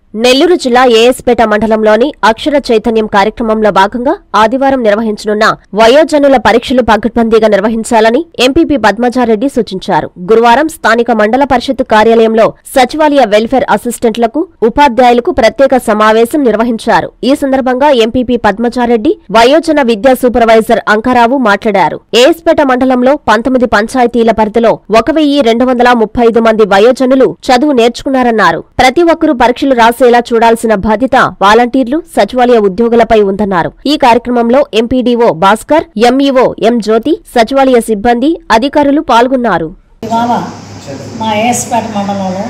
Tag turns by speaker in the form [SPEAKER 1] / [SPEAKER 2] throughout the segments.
[SPEAKER 1] నెల్లూరు జిల్లా ఏఎస్పేట మండలంలోని అక్షర చైతన్యం కార్యక్రమంలో భాగంగా ఆదివారం నిర్వహించనున్న వయోజనుల పరీక్షలు పకడ్బందీగా నిర్వహించాలని ఎంపీపీ పద్మజారెడ్డి సూచించారు గురువారం స్థానిక మండల పరిషత్ కార్యాలయంలో సచివాలయ వెల్ఫేర్ అసిస్టెంట్లకు ఉపాధ్యాయులకు ప్రత్యేక సమావేశం నిర్వహించారు ఈ సందర్భంగా ఎంపీపీ పద్మజారెడ్డి వయోజన విద్యా సూపర్వైజర్ అంకారావు మాట్లాడారు ఏఎస్పేట మండలంలో పంతొమ్మిది పంచాయతీల పరిధిలో ఒక వెయ్యి రెండు వందల ముప్పై ఐదు మంది వయోజనులు చదువు నేర్చుకున్నారన్నారు ప్రతి ఒక్కరూ పరీక్షలు రాసేలా చూడాల్సిన బాధ్యత వాలంటీర్లు సచివాలయ ఉద్యోగులపై ఉందన్నారు ఈ కార్యక్రమంలో MPDO Bhaskar MEO M Jyothi సచివాలయ సిబ్బంది అధికారులు పాల్గొన్నారు
[SPEAKER 2] ఇవాళ మా ఏఎస్పేట మండలంలో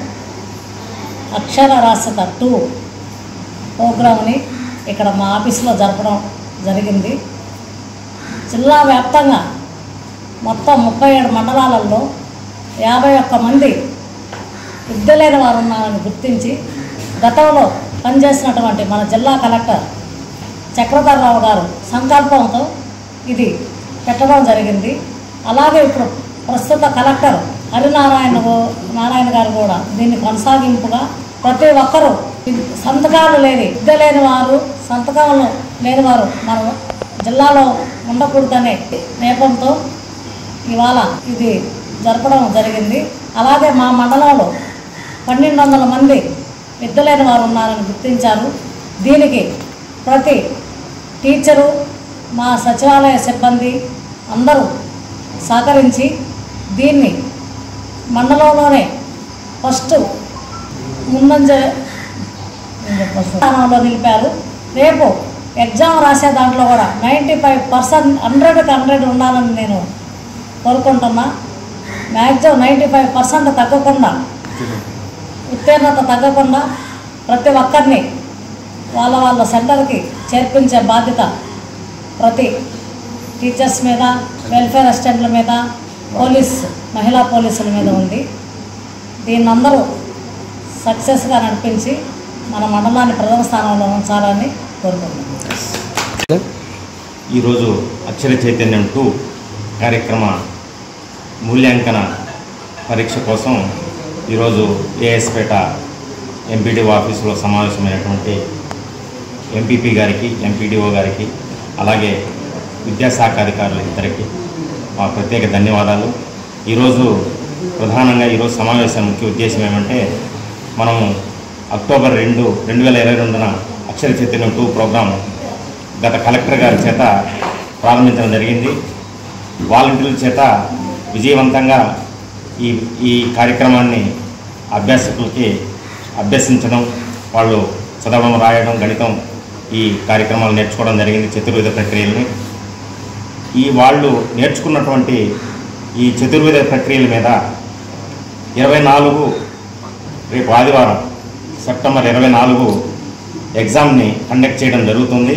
[SPEAKER 2] అక్షర రాసత టూ ప్రోగ్రామ్ని ఇక్కడ మా ఆఫీసులో జరపడం జరిగింది జిల్లా వ్యాప్తంగా మొత్తం ముప్పై ఏడు మండలాలలో యాభై ఒక్క మంది విద్య లేని వారు ఉన్నారని గుర్తించి గతంలో పనిచేసినటువంటి మన జిల్లా కలెక్టర్ చక్రధరరావు గారు సంకల్పంతో ఇది పెట్టడం జరిగింది అలాగే ఇప్పుడు ప్రస్తుత కలెక్టర్ హరినారాయణ గో- నారాయణ గారు కూడా దీన్ని కొనసాగింపుగా ప్రతి ఒక్కరూ సంతకాలు లేని విద్య లేని వారు సంతకాలు లేని వారు మన జిల్లాలో ఉండకూడదనే నేపంతో ఇవాళ ఇది జరపడం జరిగింది అలాగే మా మండలంలో పన్నెండు వందల మంది విద్యలేని వారు ఉన్నారని గుర్తించారు దీనికి ప్రతి టీచరు మా సచివాలయ సిబ్బంది అందరూ సహకరించి దీన్ని మండలంలోనే ఫస్ట్ ముందంజ స్థానంలో నిలిపారు రేపు ఎగ్జామ్ రాసే దాంట్లో కూడా నైంటీ ఫైవ్ పర్సెంట్ హండ్రెడ్కి హండ్రెడ్ ఉండాలని నేను కోరుకుంటున్నా మ్యాక్సిమం నైంటీ ఫైవ్ పర్సెంట్ తగ్గకుండా ఉత్తీర్ణత తగ్గకుండా ప్రతి ఒక్కరిని వాళ్ళ వాళ్ళ సెంటర్కి చేర్పించే బాధ్యత ప్రతి టీచర్స్ మీద వెల్ఫేర్ అసిస్టెంట్ల మీద పోలీస్ మహిళా పోలీసుల మీద ఉంది దీన్ని అందరూ సక్సెస్గా నడిపించి మన మండలాన్ని ప్రథమ స్థానంలో ఉంచాలని కోరుకుంటున్నాను
[SPEAKER 3] ఈరోజు అక్షర చైతన్యం టూ కార్యక్రమ మూల్యాంకన పరీక్ష కోసం ఈరోజు ఏఎస్పేట ఎంపీడీఓ ఆఫీసులో సమావేశమైనటువంటి ఎంపీపీ గారికి ఎంపీడీఓ గారికి అలాగే విద్యాశాఖ అధికారులు ఇద్దరికి మా ప్రత్యేక ధన్యవాదాలు ఈరోజు ప్రధానంగా ఈరోజు సమావేశం ముఖ్య ఉద్దేశం ఏమంటే మనము అక్టోబర్ రెండు రెండు వేల ఇరవై రెండున అక్షర చైతన్యం టూ ప్రోగ్రాం గత కలెక్టర్ గారి చేత ప్రారంభించడం జరిగింది వాలంటీర్ల చేత విజయవంతంగా ఈ ఈ కార్యక్రమాన్ని అభ్యాసకులకి అభ్యసించడం వాళ్ళు చదవడం రాయడం గణితం ఈ కార్యక్రమాలు నేర్చుకోవడం జరిగింది చతుర్విధ ప్రక్రియల్ని ఈ వాళ్ళు నేర్చుకున్నటువంటి ఈ చతుర్విధ ప్రక్రియల మీద ఇరవై నాలుగు రేపు ఆదివారం సెప్టెంబర్ ఇరవై నాలుగు ఎగ్జామ్ని కండక్ట్ చేయడం జరుగుతుంది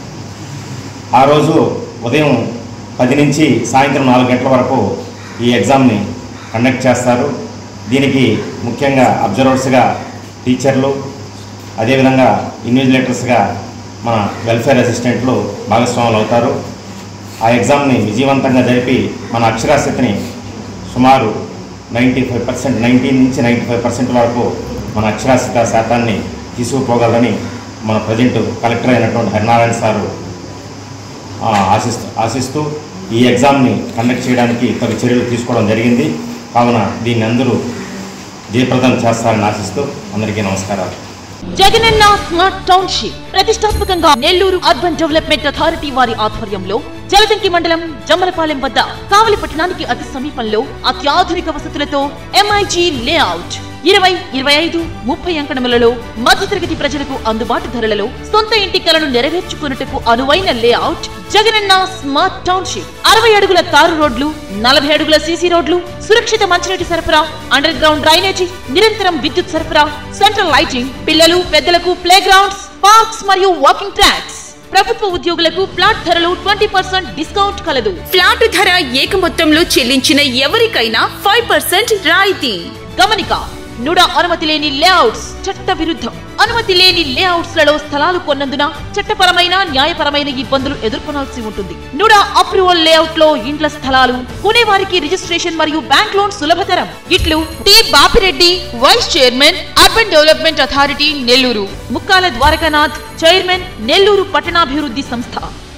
[SPEAKER 3] ఆ రోజు ఉదయం పది నుంచి సాయంత్రం నాలుగు గంటల వరకు ఈ ఎగ్జామ్ని కండక్ట్ చేస్తారు దీనికి ముఖ్యంగా అబ్జర్వర్స్గా టీచర్లు అదేవిధంగా ఇన్విజిలేటర్స్గా మన వెల్ఫేర్ అసిస్టెంట్లు భాగస్వాములు అవుతారు ఆ ఎగ్జామ్ని విజయవంతంగా జరిపి మన అక్షరాస్యతని సుమారు నైంటీ ఫైవ్ పర్సెంట్ నైన్టీన్ నుంచి నైంటీ ఫైవ్ పర్సెంట్ వరకు మన అక్షరాస్యత శాతాన్ని తీసుకుపోగలరని మన ప్రజెంట్ కలెక్టర్ అయినటువంటి హరినారాయణ సారు ఆ, ఆశిస్తూ ఆశిస్తూ ఈ ఎగ్జామ్ని కండక్ట్ చేయడానికి తగు చర్యలు తీసుకోవడం జరిగింది కావున దీన్ని అందరూ జయప్రదం చేస్తారని ఆశిస్తూ అందరికీ నమస్కారాలు
[SPEAKER 4] జగనన్న స్మార్ట్ టౌన్షిప్ ప్రతిష్టాత్మకంగా నెల్లూరు అర్బన్ డెవలప్మెంట్ అథారిటీ వారి ఆధ్వర్యంలో జలదంకి మండలం జమ్మలపాలెం వద్ద కావలి పట్టణానికి అతి సమీపంలో అత్యాధునిక వసతులతో ఎంఐజీ లేఅవుట్ ఇరవై ఇరవై ఐదు ముప్పై అంకణములలో మధ్యతరగతి ప్రజలకు అందుబాటు ధరలలో సొంత ఇంటి కలను నెరవేర్చుకున్నట్టుకు అనువైన లేఅవుట్ జగనన్న స్మార్ట్ టౌన్షిప్ అరవై అడుగుల తారు రోడ్లు నలభై అడుగుల సీసీ రోడ్లు సురక్షిత మంచినీటి సరఫరా అండర్ గ్రౌండ్ డ్రైనేజీ నిరంతరం విద్యుత్ సరఫరా సెంట్రల్ లైటింగ్ పిల్లలు పెద్దలకు ప్లే గ్రౌండ్స్ పార్క్స్ మరియు వాకింగ్ ట్రాక్స్ ప్రభుత్వ ఉద్యోగులకు ప్లాట్ ధరలు ట్వంటీ పర్సెంట్ డిస్కౌంట్ కలదు
[SPEAKER 5] ఫ్లాట్ ధర ఏక మొత్తంలో చెల్లించిన ఎవరికైనా ఫైవ్ పర్సెంట్ రాయితీ
[SPEAKER 4] గమనిక నుడ అనుమతి లేని లేఅవుట్స్ చట్ట విరుద్ధం అనుమతి లేని లేఅవుట్స్ లలో స్థలాలు కొన్నందున చట్టపరమైన న్యాయపరమైన ఇబ్బందులు ఎదుర్కొనాల్సి ఉంటుంది నుడా అప్రూవల్ లేఅవుట్ లో ఇండ్ల స్థలాలు కొనేవారికి రిజిస్ట్రేషన్ మరియు బ్యాంక్ లోన్ సులభతరం ఇట్లు T Bapireddy vice chairman urban development authority Nellore Mukkala Dwarakanath chairman Nellore పట్టణాభివృద్ధి సంస్థ